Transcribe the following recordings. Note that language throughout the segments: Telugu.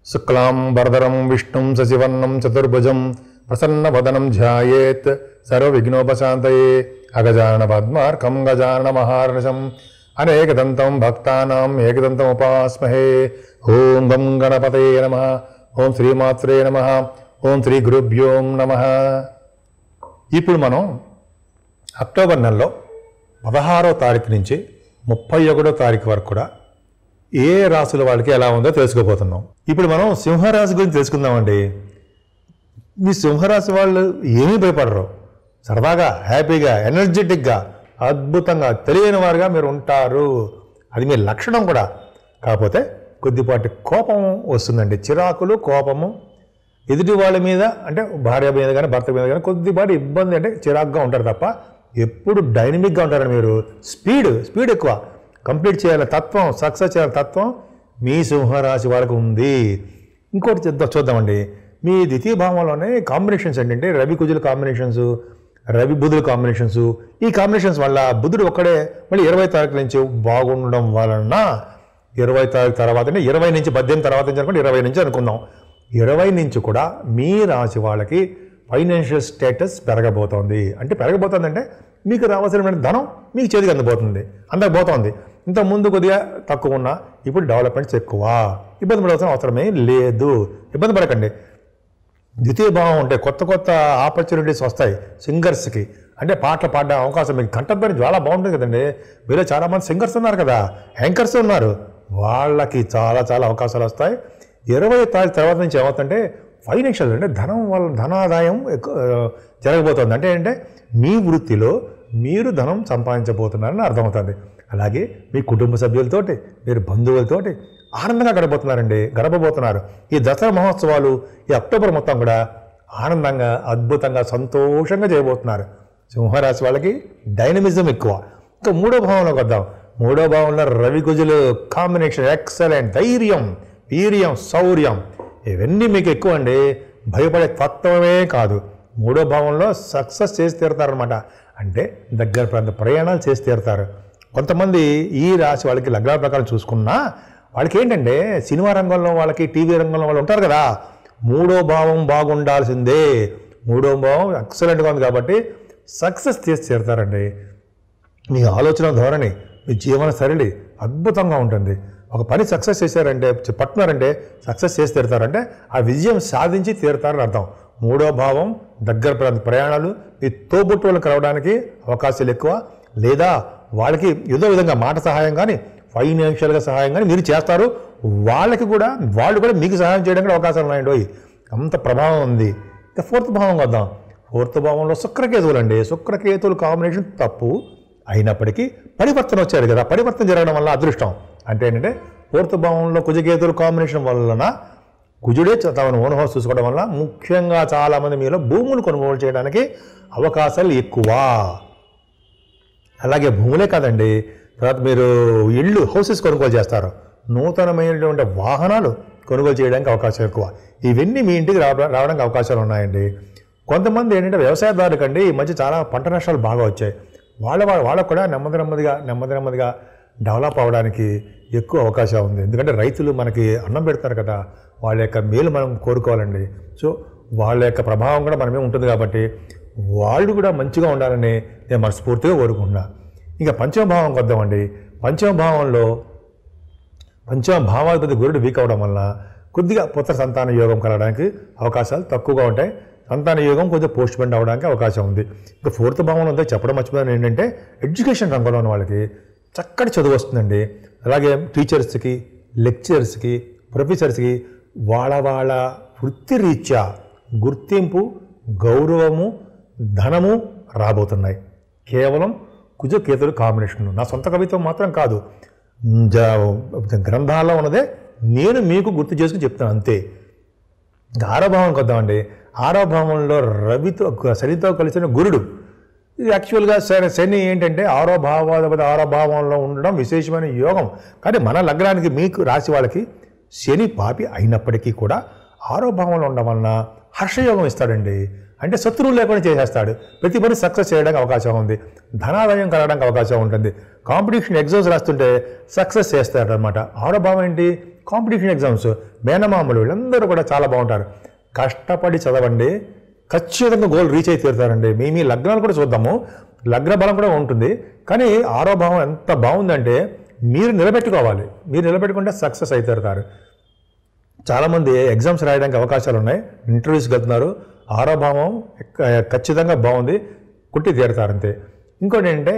శుక్లాం వరదరం విష్ణుం శశివర్ణం చతుర్భుజం ప్రసన్నవదనం ధ్యాయేత్ సర్వవిఘ్నోపశాంతయే అగజాన పద్మార్కం గజాన మహార్నిశం అనేకదంతం భక్తానాం ఏకదంతం ఉపాస్మహే ఓం గం గణపతే నమ ఓం శ్రీమాత్రే నమ ఓం శ్రీ గురుభ్యోం నమ ఇప్పుడు మనం అక్టోబర్ నెలలో పదహారో తారీఖు నుంచి ముప్పై ఒకటో తారీఖు వరకు కూడా ఏ రాసుల వాళ్ళకి ఎలా ఉందో తెలుసుకోబోతున్నాం ఇప్పుడు మనం సింహరాశి గురించి తెలుసుకుందామండి మీ సింహరాశి వాళ్ళు ఏమీ భయపడరు సరదాగా హ్యాపీగా ఎనర్జెటిక్గా అద్భుతంగా తెలియని వారుగా మీరు ఉంటారు అది మీ లక్షణం కూడా కాకపోతే కొద్దిపాటి కోపం వస్తుందండి చిరాకులు కోపము ఎదుటి వాళ్ళ మీద అంటే భార్య మీద కానీ భర్త మీద కానీ కొద్దిపాటి ఇబ్బంది అంటే చిరాకుగా ఉంటారు తప్ప ఎప్పుడు డైనమిక్గా ఉంటారండి మీరు స్పీడ్ స్పీడ్ ఎక్కువ కంప్లీట్ చేయాలి తత్వం సక్సెస్ చేయాలి తత్వం మీ సింహరాశి వాళ్ళకు ఉంది ఇంకోటి చూద్దాం చూద్దామండి మీ ద్వితీయ భావంలోనే కాంబినేషన్స్ ఏంటంటే రవి కుజుల కాంబినేషన్స్ రవి బుధుల కాంబినేషన్స్ ఈ కాంబినేషన్స్ వల్ల బుధుడు ఒక్కడే మళ్ళీ ఇరవై తారీఖు నుంచి బాగుండడం వలన ఇరవై తారీఖు తర్వాత అంటే ఇరవై నుంచి పద్దెనిమిది తర్వాత నుంచి అనుకోండి ఇరవై నుంచి అనుకుందాం ఇరవై నుంచి కూడా మీ రాశి వాళ్ళకి ఫైనాన్షియల్ స్టేటస్ పెరగబోతోంది అంటే పెరగబోతోంది అంటే మీకు రావాల్సిన ధనం మీకు చేతికి అందబోతుంది అందకపోతోంది ఇంత ముందు కొద్దిగా తక్కువ ఉన్నా ఇప్పుడు డెవలప్మెంట్స్ ఎక్కువ ఇబ్బంది పడాల్సిన అవసరమే లేదు ఇబ్బంది పడకండి ద్వితీయ భావం ఉంటే కొత్త కొత్త ఆపర్చునిటీస్ వస్తాయి సింగర్స్కి అంటే పాటలు పాడే అవకాశం మీకు కంటెంపరీ చాలా బాగుంటుంది కదండి మీలో చాలామంది సింగర్స్ ఉన్నారు కదా యాంకర్స్ ఉన్నారు వాళ్ళకి చాలా చాలా అవకాశాలు వస్తాయి ఇరవై తారీఖు తర్వాత నుంచి ఏమవుతుందంటే ఫైనాన్షియల్ అంటే ధనం వల్ల ధనాదాయం ఎక్కువ ఆ, జరగబోతోంది అంటే ఏంటంటే మీ వృత్తిలో మీరు ధనం సంపాదించబోతున్నారని అర్థమవుతుంది అలాగే మీ కుటుంబ సభ్యులతోటి మీరు బంధువులతోటి ఆనందంగా గడపబోతున్నారండి గడపబోతున్నారు ఈ దసరా మహోత్సవాలు ఈ అక్టోబర్ మొత్తం కూడా ఆనందంగా అద్భుతంగా సంతోషంగా చేయబోతున్నారు సింహరాశి వాళ్ళకి డైనమిజం ఎక్కువ ఇంకా మూడో భావంలోకి వద్దాం మూడో భావంలో రవి కుజులు కాంబినేషన్ ఎక్సలెంట్ ధైర్యం వీర్యం శౌర్యం ఇవన్నీ మీకు ఎక్కువ అండి భయపడే తత్వమే కాదు మూడో భావంలో సక్సెస్ చేసి తీరుతారనమాట అంటే దగ్గర ప్రాంత ప్రయాణాలు చేసి తీరుతారు కొంతమంది ఈ రాశి వాళ్ళకి లగ్నాల ప్రకారం చూసుకున్నా వాళ్ళకి ఏంటంటే సినిమా రంగంలో వాళ్ళకి టీవీ రంగంలో వాళ్ళు ఉంటారు కదా మూడో భావం బాగుండాల్సిందే మూడో భావం ఎక్సలెంట్గా ఉంది కాబట్టి సక్సెస్ చేసి తీరుతారండి మీ ఆలోచన ధోరణి మీ జీవన శైలి అద్భుతంగా ఉంటుంది ఒక పని సక్సెస్ చేశారంటే చ- పట్టున్నారంటే సక్సెస్ చేసి తీరుతారంటే ఆ విజయం సాధించి తీరుతారని అర్థం మూడో భావం దగ్గర ప్రాంత ప్రయాణాలు మీ తోబుట్టువులు కలవడానికి అవకాశాలు ఎక్కువ లేదా వాళ్ళకి ఏదో విధంగా మాట సహాయం కానీ ఫైనాన్షియల్గా సహాయం కానీ మీరు చేస్తారు వాళ్ళకి కూడా వాళ్ళు కూడా మీకు సహాయం చేయడానికి అవకాశాలు ఉన్నాయండి ఓయ్. అంత ప్రభావం ఉంది ఇక ఫోర్త్ భావం వద్దాం ఫోర్త్ భావంలో శుక్రకేతువులు అండి శుక్రకేతువుల కాంబినేషన్ తప్పు అయినప్పటికీ పరివర్తన వచ్చారు కదా పరివర్తన జరగడం వల్ల అదృష్టం అంటే ఏంటంటే ఫోర్త్ భావంలో కుజకేతువుల కాంబినేషన్ వలన కుజుడే చ- తమను ఓన్ హౌస్ చూసుకోవడం వల్ల ముఖ్యంగా చాలామంది మీలో భూములు కొనుగోలు చేయడానికి అవకాశాలు ఎక్కువ అలాగే భూములే కాదండి తర్వాత మీరు ఇళ్ళు హౌసెస్ కొనుగోలు చేస్తారు నూతనమైనటువంటి వాహనాలు కొనుగోలు చేయడానికి అవకాశం ఎక్కువ ఇవన్నీ మీ ఇంటికి రావ రావడానికి అవకాశాలు ఉన్నాయండి కొంతమంది ఏంటంటే వ్యవసాయదారులకండి ఈ మధ్య చాలా పంట నష్టాలు బాగా వచ్చాయి వాళ్ళ వాళ్ళ- వాళ్ళకు కూడా నెమ్మది నెమ్మదిగా నెమ్మది నెమ్మదిగా డెవలప్ అవ్వడానికి ఎక్కువ అవకాశం ఉంది ఎందుకంటే రైతులు మనకి అన్నం పెడతారు కదా వాళ్ళ యొక్క మేలు మనం కోరుకోవాలండి సో వాళ్ళ యొక్క ప్రభావం కూడా మనమే ఉంటుంది కాబట్టి వాళ్ళు కూడా మంచిగా ఉండాలని నేను మనస్ఫూర్తిగా కోరుకుంటున్నా ఇంకా పంచమ భావం వద్దామండి పంచమ భావంలో పంచమ భావాధిపతి గురుడు వీక్ అవడం వల్ల కొద్దిగా పుత్ర సంతాన యోగం కలగడానికి అవకాశాలు తక్కువగా ఉంటాయి సంతాన యోగం కొద్దిగా పోస్ట్ మెంట్ అవడానికి అవకాశం ఉంది ఇంకా ఫోర్త్ భావంలో ఉందో చెప్పడం మర్చిపోయాను ఏంటంటే ఎడ్యుకేషన్ రంగంలో ఉన్న వాళ్ళకి చక్కటి చదువు వస్తుందండి అలాగే టీచర్స్కి లెక్చరర్స్కి ప్రొఫెసర్స్కి వాళ్ళ వాళ్ళ వృత్తిరీత్యా గుర్తింపు గౌరవము ధనము రాబోతున్నాయి కేవలం కుజ కేతులు కాంబినేషన్ నా సొంత కవిత్వం మాత్రం కాదు జ- గ్రంథాల్లో ఉన్నదే నేను మీకు గుర్తు చేసుకుని చెప్తాను అంతే ఇంకా ఆరో భావం కొద్దామండి ఆరో భావంలో రవితో శనితో కలిసిన గురుడు ఇది యాక్చువల్గా శని శని ఏంటంటే ఆరో భావాధిపతి ఆరో భావంలో ఉండడం విశేషమైన యోగం కానీ మన లగ్నానికి మీకు రాసి వాళ్ళకి శని పాపి అయినప్పటికీ కూడా ఆరో భావంలో ఉండడం వలన హర్షయోగం ఇస్తాడండి అంటే శత్రువులు లేకుండా చేసేస్తాడు ప్రతి పని సక్సెస్ చేయడానికి అవకాశం ఉంది ధనాదాయం కలగడానికి అవకాశం ఉంటుంది కాంపిటీషన్ ఎగ్జామ్స్ రాస్తుంటే సక్సెస్ చేస్తాడు అనమాట ఆరో భావం ఏంటి కాంపిటీషన్ ఎగ్జామ్స్ మేనమామలు వీళ్ళందరూ కూడా చాలా బాగుంటారు కష్టపడి చదవండి ఖచ్చితంగా గోల్ రీచ్ అయి తీరుతారండి మీ మీ లగ్నాలు కూడా చూద్దాము లగ్న బలం కూడా ఉంటుంది కానీ ఆరో భావం ఎంత బాగుందంటే మీరు నిలబెట్టుకోవాలి మీరు నిలబెట్టుకుంటే సక్సెస్ అయి తీరుతారు చాలామంది ఎగ్జామ్స్ రాయడానికి అవకాశాలు ఉన్నాయి ఇంటర్వ్యూస్కి వెళ్తున్నారు ఆరో భావం ఎక్క- ఖచ్చితంగా బాగుంది కుట్టి తీరుతారు అంతే ఇంకోటి ఏంటంటే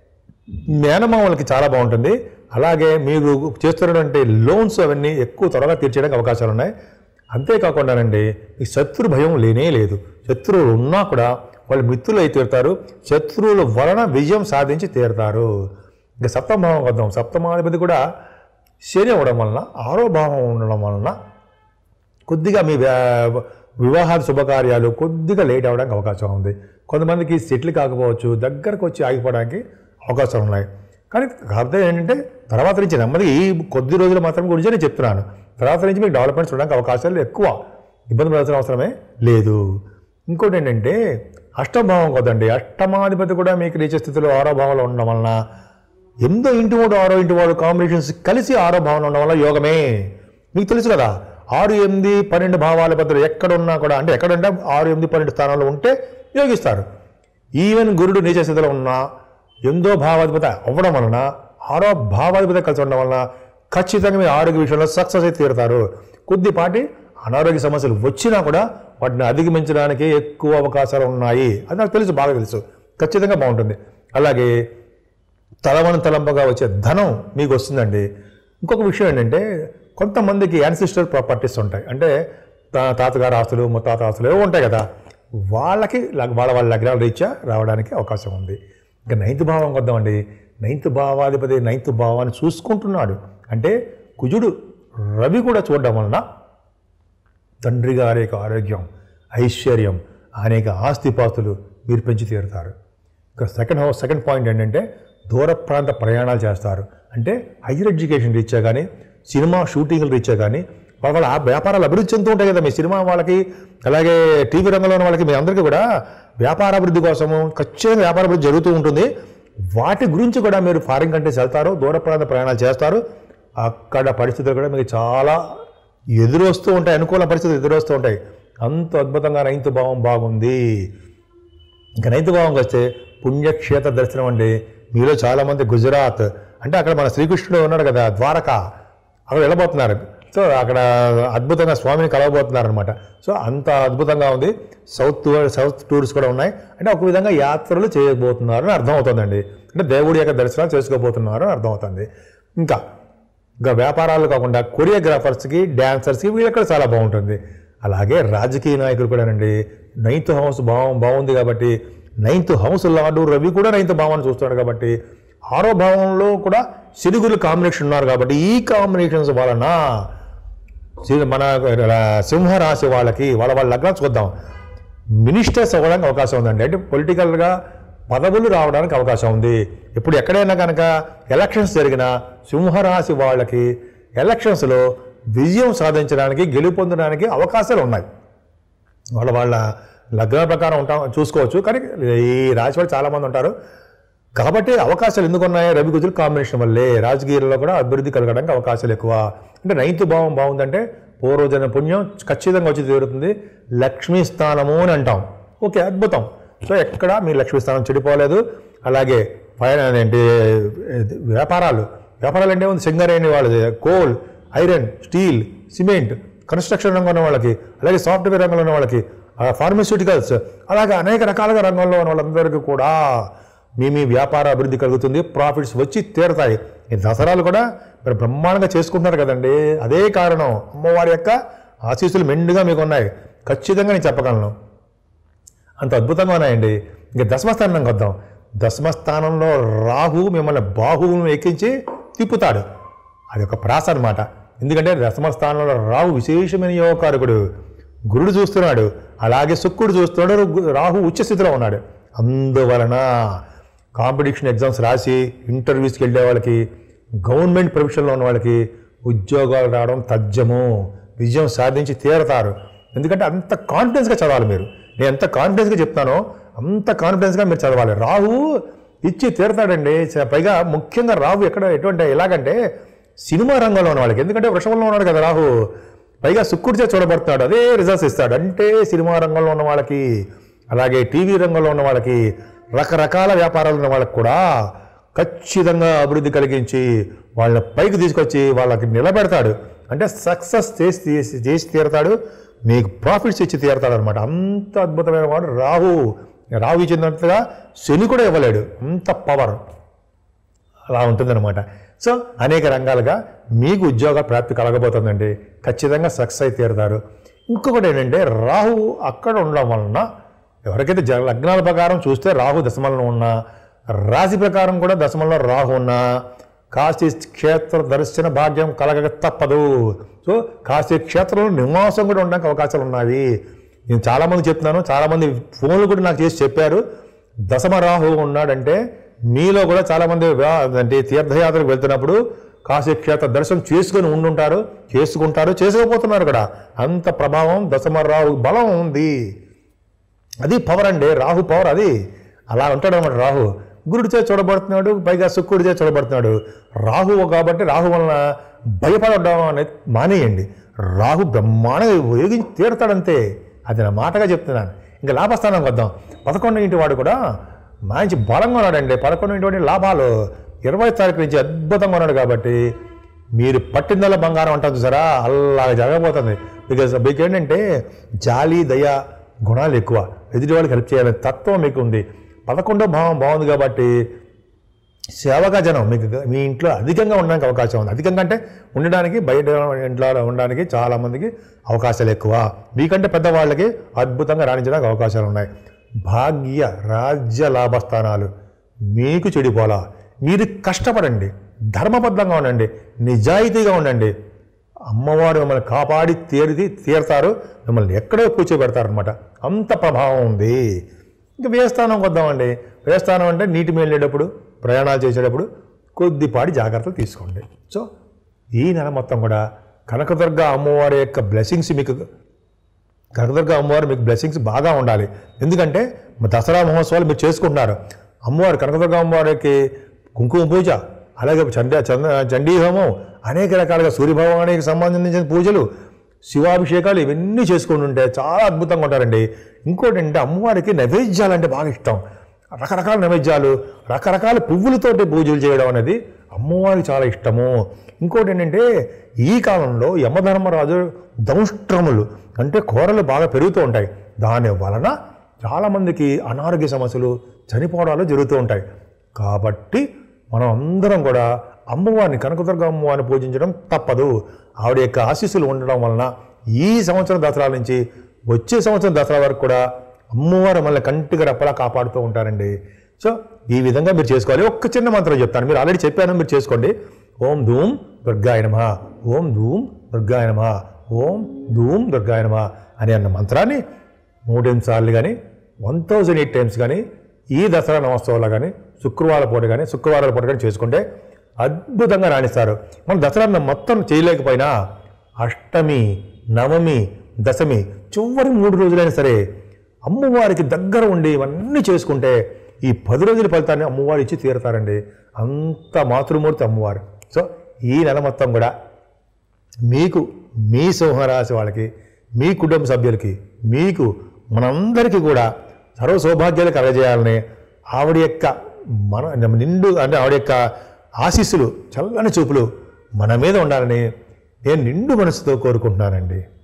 మేనమామలకి చాలా బాగుంటుంది అలాగే మీరు చేస్తున్నటువంటి లోన్స్ అవన్నీ ఎక్కువ త్వరగా తీర్చేయడానికి అవకాశాలు ఉన్నాయి అంతేకాకుండానండి ఈ శత్రు భయం లేనే లేదు శత్రువులు ఉన్నా కూడా వాళ్ళు మిత్రులు అయి తీరుతారు శత్రువుల వలన విజయం సాధించి తీరుతారు ఇంకా సప్తమభావం వద్దాం సప్తమాధిపతి కూడా శని అవ్వడం వలన ఆరో భావం ఉండడం వలన కొద్దిగా మీ వ్యా- వివాహాది శుభకార్యాలు కొద్దిగా లేట్ అవ్వడానికి అవకాశం ఉంది కొంతమందికి సెటిల్ కాకపోవచ్చు దగ్గరకు వచ్చి ఆగిపోవడానికి అవకాశాలు ఉన్నాయి కానీ కాకపోతే ఏంటంటే తర్వాత నుంచి నెమ్మదిగా ఈ కొద్ది రోజులు మాత్రం గురించి నేను చెప్తున్నాను తర్వాత నుంచి మీకు డెవలప్మెంట్స్ చూడడానికి అవకాశాలు ఎక్కువ ఇబ్బంది పడాల్సిన అవసరమే లేదు ఇంకోటి ఏంటంటే అష్టభావం కదండి అష్టమాధిపతి కూడా మీకు నీచ స్థితిలో ఆరో భావంలో ఉండడం వలన ఎనిమిదో ఇంటి వాడు ఆరో ఇంటి వాడు కాంబినేషన్స్ కలిసి ఆరో భావన ఉండడం వల్ల యోగమే మీకు తెలుసు కదా ఆరు ఎనిమిది పన్నెండు భావాల బదులు ఎక్కడున్నా కూడా అంటే ఎక్కడుంటే ఆరు ఎనిమిది పన్నెండు స్థానాల్లో ఉంటే యోగిస్తారు ఈవెన్ గురుడు నీచ స్థితిలో ఉన్నా ఎనిమిదో భావాధిపతి అవ్వడం వలన ఆరో భావాధిపతి కలిసి ఉండడం వలన ఖచ్చితంగా మీరు ఆరోగ్య విషయంలో సక్సెస్ అయితే తీరుతారు కొద్దిపాటి అనారోగ్య సమస్యలు వచ్చినా కూడా వాటిని అధిగమించడానికి ఎక్కువ అవకాశాలు ఉన్నాయి అది నాకు తెలుసు బాగా తెలుసు ఖచ్చితంగా బాగుంటుంది అలాగే తలవని తలంపగా వచ్చే ధనం మీకు వస్తుందండి ఇంకొక విషయం ఏంటంటే కొంతమందికి యాన్సిస్టర్ ప్రాపర్టీస్ ఉంటాయి అంటే తా- తాతగారు ఆస్తులు ముత్తాత ఆస్తులు ఏవో ఉంటాయి కదా వాళ్ళకి లగ్- వాళ్ళ వాళ్ళ లగ్నాల రీత్యా రావడానికి అవకాశం ఉంది ఇంకా నైన్త్ భావం వద్దామండి నైన్త్ భావాధిపతి నైన్త్ భావాన్ని చూసుకుంటున్నాడు అంటే కుజుడు రవి కూడా చూడడం వలన తండ్రి గారి యొక్క ఆరోగ్యం ఐశ్వర్యం అనేక ఆస్తిపాస్తులు మీరు పెంచి తీరుతారు ఇక సెకండ్ హౌస్ సెకండ్ పాయింట్ ఏంటంటే దూర ప్రాంత ప్రయాణాలు చేస్తారు అంటే హైయర్ ఎడ్యుకేషన్ రీత్యా కానీ సినిమా షూటింగ్లు రీత్యా కానీ వాళ్ళ వాళ్ళ ఆ వ్యాపారాలు అభివృద్ధి చెందుతూ ఉంటాయి కదా మీ సినిమా వాళ్ళకి అలాగే టీవీ రంగంలో ఉన్న వాళ్ళకి మీ అందరికీ కూడా వ్యాపార అభివృద్ధి కోసము ఖచ్చితంగా వ్యాపార అభివృద్ధి జరుగుతూ ఉంటుంది వాటి గురించి కూడా మీరు ఫారిన్ కంట్రీస్ వెళ్తారు దూర ప్రాంత ప్రయాణాలు చేస్తారు అక్కడ పరిస్థితులు కూడా మీకు చాలా ఎదురొస్తూ ఉంటాయి అనుకూల పరిస్థితులు ఎదురొస్తూ ఉంటాయి అంత అద్భుతంగా నైన్త్ భావం బాగుంది ఇంకా నైన్త్ భావంకి వస్తే పుణ్యక్షేత్ర దర్శనం అండి మీలో చాలామంది గుజరాత్ అంటే అక్కడ మన శ్రీకృష్ణుడు ఉన్నాడు కదా ద్వారక అక్కడ వెళ్ళబోతున్నారు సో అక్కడ అద్భుతంగా స్వామిని కలవబోతున్నారు అనమాట సో అంత అద్భుతంగా ఉంది సౌత్ సౌత్ టూర్స్ కూడా ఉన్నాయి అంటే ఒక విధంగా యాత్రలు చేయబోతున్నారు అని అర్థం అవుతుందండి అంటే దేవుడి యొక్క దర్శనాలు చేసుకోబోతున్నారు అని అర్థం అవుతుంది ఇంకా ఇంకా వ్యాపారాలు కాకుండా కొరియోగ్రాఫర్స్కి డ్యాన్సర్స్కి వీళ్ళక్కడ చాలా బాగుంటుంది అలాగే రాజకీయ నాయకులు కూడానండి నైన్త్ హౌస్ భావం బాగుంది కాబట్టి నైన్త్ హౌస్ లార్డు రవి కూడా నైన్త్ భావాన్ని చూస్తున్నాడు కాబట్టి ఆరో భావంలో కూడా సిరుగులు కాంబినేషన్ ఉన్నారు కాబట్టి ఈ కాంబినేషన్స్ వలన సి- మన ఆ, సింహరాశి వాళ్ళకి వాళ్ళ వాళ్ళ లగ్నం చూద్దాం మినిస్టర్స్ అవ్వడానికి అవకాశం ఉందండి అంటే పొలిటికల్గా పదవులు రావడానికి అవకాశం ఉంది ఇప్పుడు ఎక్కడైనా కనుక ఎలక్షన్స్ జరిగినా సింహరాశి వాళ్ళకి ఎలక్షన్స్లో విజయం సాధించడానికి గెలుపొందడానికి అవకాశాలు ఉన్నాయి వాళ్ళ వాళ్ళ లగ్న ప్రకారం ఉంటాం చూసుకోవచ్చు కానీ ఈ రాశి వాళ్ళు చాలామంది ఉంటారు కాబట్టి అవకాశాలు ఎందుకు ఉన్నాయి రవి కుజులు కాంబినేషన్ వల్లే రాజకీయాల్లో కూడా అభివృద్ధి కలగడానికి అవకాశాలు ఎక్కువ అంటే నైన్త్ భావం బాగుందంటే పూర్వజన పుణ్యం ఖచ్చితంగా వచ్చి తీరుతుంది లక్ష్మీ స్థానము అని అంటాం ఓకే అద్భుతం సో ఎక్కడ మీ లక్ష్మీ స్థానం చెడిపోలేదు అలాగే పైన ఏంటి వ్యాపారాలు వ్యాపారాలు అంటే ఉంది సింగరేణి వాళ్ళది coal iron steel cement construction రంగంలో ఉన్న వాళ్ళకి అలాగే సాఫ్ట్వేర్ రంగంలో ఉన్న వాళ్ళకి ఫార్మస్యూటికల్స్ అలాగే అనేక రకాలుగా రంగంలో ఉన్న వాళ్ళందరికీ కూడా మీ మీ వ్యాపార అభివృద్ధి కలుగుతుంది ప్రాఫిట్స్ వచ్చి తీరుతాయి ఈ దసరాలు కూడా మీరు బ్రహ్మాండంగా చేసుకుంటున్నారు కదండి అదే కారణం అమ్మవారి యొక్క ఆశీస్సులు మెండుగా మీకు ఉన్నాయి ఖచ్చితంగా నేను చెప్పగలను అంత అద్భుతంగా ఉన్నాయండి ఇంకా దశమస్థానానికి వద్దాం దశమస్థానంలో రాహు మిమ్మల్ని బాహువును ఎక్కించి తిప్పుతాడు అది ఒక ప్రాస అనమాట ఎందుకంటే దశమస్థానంలో రాహు విశేషమైన యోగకారకుడు గురుడు చూస్తున్నాడు అలాగే శుక్రుడు చూస్తున్నాడు గు- రాహు ఉచ్చస్థితిలో ఉన్నాడు అందువలన కాంపిటీషన్ ఎగ్జామ్స్ రాసి ఇంటర్వ్యూస్కి వెళ్ళే వాళ్ళకి గవర్నమెంట్ ప్రొఫెషన్లో ఉన్న వాళ్ళకి ఉద్యోగాలు రావడం తథ్యము విజయం సాధించి తీరతారు ఎందుకంటే అంత కాన్ఫిడెన్స్గా చదవాలి మీరు నేను ఎంత కాన్ఫిడెన్స్గా చెప్తానో అంత కాన్ఫిడెన్స్గా మీరు చదవాలి రాహు ఇచ్చి తీరతాడండి చ- పైగా ముఖ్యంగా రాహు ఎక్కడ ఎటువంటి ఎలాగంటే సినిమా రంగంలో ఉన్న వాళ్ళకి ఎందుకంటే వృషభంలో ఉన్నాడు కదా రాహు పైగా శుక్రుడిచే చూడబడుతున్నాడు అదే రిజల్ట్స్ ఇస్తాడు అంటే సినిమా రంగంలో ఉన్న వాళ్ళకి అలాగే టీవీ రంగంలో ఉన్న వాళ్ళకి రకరకాల వ్యాపారాలు ఉన్న వాళ్ళకి కూడా ఖచ్చితంగా అభివృద్ధి కలిగించి వాళ్ళని పైకి తీసుకొచ్చి వాళ్ళకి నిలబెడతాడు అంటే సక్సెస్ చేసి చేసి చేసి తీరతాడు మీకు ప్రాఫిట్స్ ఇచ్చి తీరతాడు అనమాట అంత అద్భుతమైన వాడు రాహు రాహు ఇచ్చినంతగా శని కూడా ఇవ్వలేడు అంత పవర్ అలా ఉంటుందన్నమాట సో అనేక రంగాలుగా మీకు ఉద్యోగ ప్రాప్తి కలగబోతుందండి ఖచ్చితంగా సక్సెస్ అయి తీరుతారు ఇంకొకటి ఏంటంటే రాహు అక్కడ ఉండడం వలన ఎవరికైతే జ లగ్నాల ప్రకారం చూస్తే రాహు దశమంలో ఉన్నా రాశి ప్రకారం కూడా దశమంలో రాహు ఉన్నా కాశీ క్షేత్ర దర్శన భాగ్యం కలగక తప్పదు సో కాశీ క్షేత్రంలో నివాసం కూడా ఉండడానికి అవకాశాలు ఉన్నాయి నేను చాలామంది చెప్తున్నాను చాలామంది ఫోన్లు కూడా నాకు చేసి చెప్పారు దశమ రాహు ఉన్నాడంటే మీలో కూడా చాలామంది వ్యా- అంటే తీర్థయాత్రకు వెళ్తున్నప్పుడు కాశీ క్షేత్ర దర్శనం చేసుకుని ఉండుంటారు చేసుకుంటారు చేసుకోపోతున్నారు కూడా అంత ప్రభావం దశమ రాహు బలం ఉంది అది పవర్ అండి రాహు పవర్ అది అలా ఉంటాడు అనమాట రాహు గురుడిచే చూడబడుతున్నాడు పైగా శుక్రుడిచే చూడబడుతున్నాడు రాహువు కాబట్టి రాహు వలన భయపడడం అనేది మానేయండి రాహు బ్రహ్మాండంగా ఉపయోగించి తీరుతాడంతే అది నా మాటగా చెప్తున్నాను ఇంకా లాభస్థానం వద్దాం పదకొండు ఇంటి వాడు కూడా మంచి బలంగా ఉన్నాడండి పదకొండు ఇంటి వాడి లాభాలు ఇరవై తారీఖు నుంచి అద్భుతంగా ఉన్నాడు కాబట్టి మీరు పట్టిందల్లా బంగారం అంటారు చూసారా అలాగ జరగబోతుంది బికాజ్ మీకు ఏంటంటే జాలి దయ గుణాలు ఎక్కువ ఎదుటి వాళ్ళకి హెల్ప్ చేయాలనే తత్వం మీకు ఉంది పదకొండో భావం బాగుంది కాబట్టి సేవగా జనం మీకు మీ ఇంట్లో అధికంగా ఉండడానికి అవకాశం ఉంది అధికంగా అంటే ఉండడానికి బయట ఇంట్లో ఉండడానికి చాలామందికి అవకాశాలు ఎక్కువ మీకంటే పెద్దవాళ్ళకి అద్భుతంగా రాణించడానికి అవకాశాలు ఉన్నాయి భాగ్య రాజ్య లాభస్థానాలు మీకు చెడిపోలా మీరు కష్టపడండి ధర్మబద్ధంగా ఉండండి నిజాయితీగా ఉండండి అమ్మవారు మిమ్మల్ని కాపాడి తీరిది తీరతారు మిమ్మల్ని ఎక్కడో కూర్చోబెడతారనమాట అంత ప్రభావం ఉంది ఇంకా వేస్థానం వద్దామండి వేస్థానం అంటే నీటి మీద వెళ్ళేటప్పుడు ప్రయాణాలు చేసేటప్పుడు కొద్దిపాటి జాగ్రత్తలు తీసుకోండి సో ఈ నెల మొత్తం కూడా కనకదుర్గ అమ్మవారి యొక్క బ్లెస్సింగ్స్ మీకు కనకదుర్గ అమ్మవారు మీకు బ్లెస్సింగ్స్ బాగా ఉండాలి ఎందుకంటే మా దసరా మహోత్సవాలు మీరు చేసుకుంటున్నారు అమ్మవారు కనకదుర్గ అమ్మవారికి కుంకుమ పూజ అలాగే చండ చంద చండీ హోమం అనేక రకాలుగా సూర్యభగవానికి సంబంధించిన పూజలు శివాభిషేకాలు ఇవన్నీ చేసుకుని ఉంటే చాలా అద్భుతంగా ఉంటారండి ఇంకోటి అంటే అమ్మవారికి నైవేద్యాలు అంటే బాగా ఇష్టం రకరకాల నైవేద్యాలు రకరకాల పువ్వులతోటి పూజలు చేయడం అనేది అమ్మవారికి చాలా ఇష్టము ఇంకోటి ఏంటంటే ఈ కాలంలో యమధర్మరాజు దౌష్ట్రములు అంటే కూరలు బాగా పెరుగుతూ ఉంటాయి దాని వలన చాలామందికి అనారోగ్య సమస్యలు చనిపోవడాలు జరుగుతూ ఉంటాయి కాబట్టి మనం అందరం కూడా అమ్మవారిని కనకదుర్గ అమ్మవారిని పూజించడం తప్పదు ఆవిడ యొక్క ఆశీస్సులు ఉండడం వలన ఈ సంవత్సరం దసరా నుంచి వచ్చే సంవత్సరం దసరా వరకు కూడా అమ్మవారు మనల్ని కంటికి రెప్పలా కాపాడుతూ ఉంటారండి సో ఈ విధంగా మీరు చేసుకోవాలి ఒక్క చిన్న మంత్రం చెప్తాను మీరు ఆల్రెడీ చెప్పాను మీరు చేసుకోండి ఓం ధూమ్ దుర్గాయ నమ ఓం ధూమ్ దుర్గాయ నమ ఓం ధూమ్ దుర్గాయ నమ అనే అన్న మంత్రాన్ని నూటెనిమిది సార్లు కానీ వన్ థౌజండ్ ఎయిట్ టైమ్స్ కానీ ఈ దసరా నమోత్సవాలు కానీ శుక్రవారం పూట కానీ శుక్రవారాల పూట కానీ చేసుకుంటే అద్భుతంగా రాణిస్తారు మనం దసరా మొత్తం చేయలేకపోయినా అష్టమి నవమి దశమి చివరి మూడు రోజులైనా సరే అమ్మవారికి దగ్గర ఉండి ఇవన్నీ చేసుకుంటే ఈ పది రోజుల ఫలితాన్ని అమ్మవారు ఇచ్చి తీరుతారండి అంత మాతృమూర్తి అమ్మవారు సో ఈ నెల మొత్తం కూడా మీకు మీ సింహరాశి వాళ్ళకి మీ కుటుంబ సభ్యులకి మీకు మనందరికీ కూడా సర్వ సౌభాగ్యాలు కలగజేయాలని ఆవిడ యొక్క మన నిండు అంటే ఆవిడ యొక్క ఆశీస్సులు చల్లని చూపులు మన మీద ఉండాలని నేను నిండు మనసుతో కోరుకుంటున్నానండి